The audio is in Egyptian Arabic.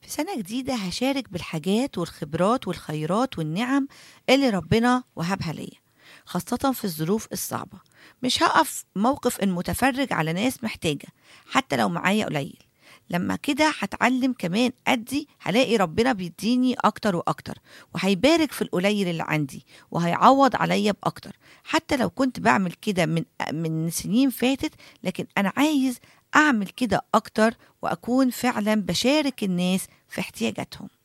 في سنة جديدة هشارك بالحاجات والخبرات والخيرات والنعم اللي ربنا وهبها ليا خاصة في الظروف الصعبة مش هقف موقف المتفرج على ناس محتاجة حتى لو معايا قليل لما كده هتعلم كمان أدي هلاقي ربنا بيديني أكتر وأكتر وهيبارك في القليل اللي عندي وهيعوض عليا بأكتر حتى لو كنت بعمل كده من من سنين فاتت لكن أنا عايز أعمل كده أكتر وأكون فعلا بشارك الناس في احتياجاتهم